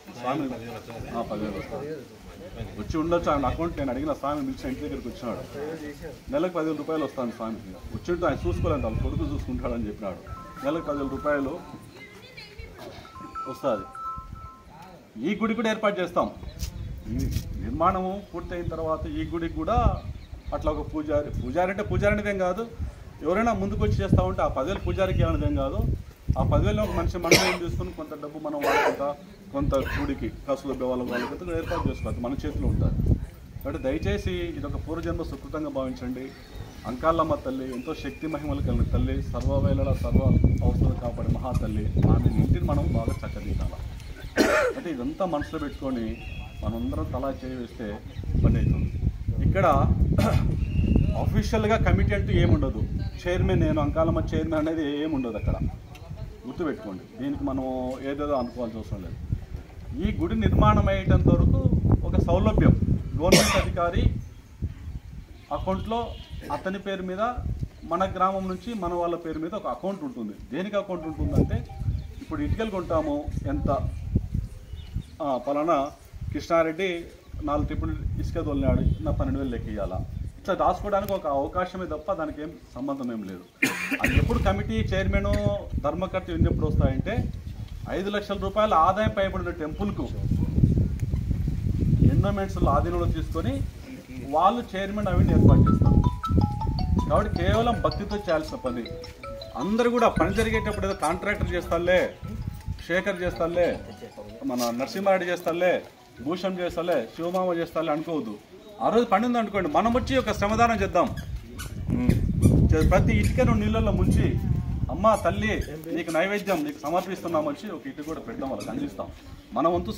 స్వామి ఆ, పదివేలు వస్తుంది వచ్చి ఉండొచ్చు ఆయన అకౌంట్ నేను అడిగిన స్వామి పిలిచి ఇంటి దగ్గరికి వచ్చినాడు నెలకు పదివేల రూపాయలు వస్తాను స్వామికి వచ్చింటూ ఆయన చూసుకోలేదు వాళ్ళ కొడుకు చూసుకుంటాడని చెప్పినాడు నెలకు పదివేల రూపాయలు వస్తుంది ఈ గుడి కూడా ఏర్పాటు చేస్తాం ఈ నిర్మాణము పూర్తయిన తర్వాత ఈ గుడికి కూడా అట్లా ఒక పూజారి పూజారి అంటే పూజారి అనేదేం కాదు ఎవరైనా ముందుకు వచ్చి చేస్తూ ఉంటే ఆ పదివేలు పూజారికి అనేదేం కాదు ఆ పదివేలు ఒక మనిషి మనం తీసుకుని కొంత డబ్బు మనం వాడుకుంటా కొంత గుడికి కసులు వాళ్ళ వాళ్ళకి ఏర్పాటు చేసుకోవాలి మన చేతిలో ఉంటుంది కాబట్టి దయచేసి ఇది ఒక పూర్వజన్మ సుకృతంగా భావించండి అంకాలమ్మ తల్లి ఎంతో శక్తి మహిమలు కలిగిన తల్లి సర్వవేళ సర్వ అవసరాలు కాపాడే మహా తల్లి ఆమె ఇంటిని మనం బాగా చక్కదిద్దాలి అంటే ఇదంతా మనసులో పెట్టుకొని మనందరం తలా చేయి వేస్తే పని అవుతుంది ఇక్కడ అఫీషియల్గా కమిటీ అంటూ ఏముండదు చైర్మన్ నేను అంకాలమ్మ చైర్మన్ అనేది ఏముండదు అక్కడ గుర్తుపెట్టుకోండి దీనికి మనం ఏదేదో అనుకోవాల్సిన అవసరం లేదు ఈ గుడి నిర్మాణం అయ్యేటంత వరకు ఒక సౌలభ్యం గవర్నమెంట్ అధికారి అకౌంట్లో అతని పేరు మీద మన గ్రామం నుంచి మన వాళ్ళ పేరు మీద ఒక అకౌంట్ ఉంటుంది దేనికి అకౌంట్ ఉంటుందంటే ఇప్పుడు ఇటుకలు కొంటాము ఎంత ఆ, పలానా కృష్ణారెడ్డి నాలుగు ట్రిపుల్ ఇసుక తోలినాడు నా పన్నెండు వేలు లెక్క ఇవ్వాలా ఇట్లా దాచుకోవడానికి ఒక అవకాశమే తప్ప దానికి ఏం సంబంధం ఏం లేదు అది ఎప్పుడు కమిటీ చైర్మన్ ధర్మకర్త ఇవన్నీ ఎప్పుడు వస్తాయంటే ఐదు లక్షల రూపాయల ఆదాయం పైబడిన టెంపుల్కు ఎండోమెంట్స్లో ఆధీనంలో తీసుకొని వాళ్ళు చైర్మన్ అవన్నీ ఏర్పాటు చేస్తారు కాబట్టి కేవలం భక్తితో చేయాల్సిన పని అందరూ కూడా పని జరిగేటప్పుడు ఏదో కాంట్రాక్టర్ చేస్తాలే శేఖర్ చేస్తాలే మన నరసింహారెడ్డి చేస్తాలే భూషణ్ చేస్తాలే శివమామ చేస్తాలే అనుకోవద్దు ఆ రోజు పండింది అనుకోండి మనం వచ్చి ఒక శ్రమదానం చేద్దాం చే- ప్రతి ఇటుకను నీళ్ళల్లో ముంచి అమ్మ తల్లి నీకు నైవేద్యం నీకు సమర్పిస్తున్నాం వచ్చి ఒక ఇటుక కూడా పెడదాం వాళ్ళకి అందిస్తాం మన వంతు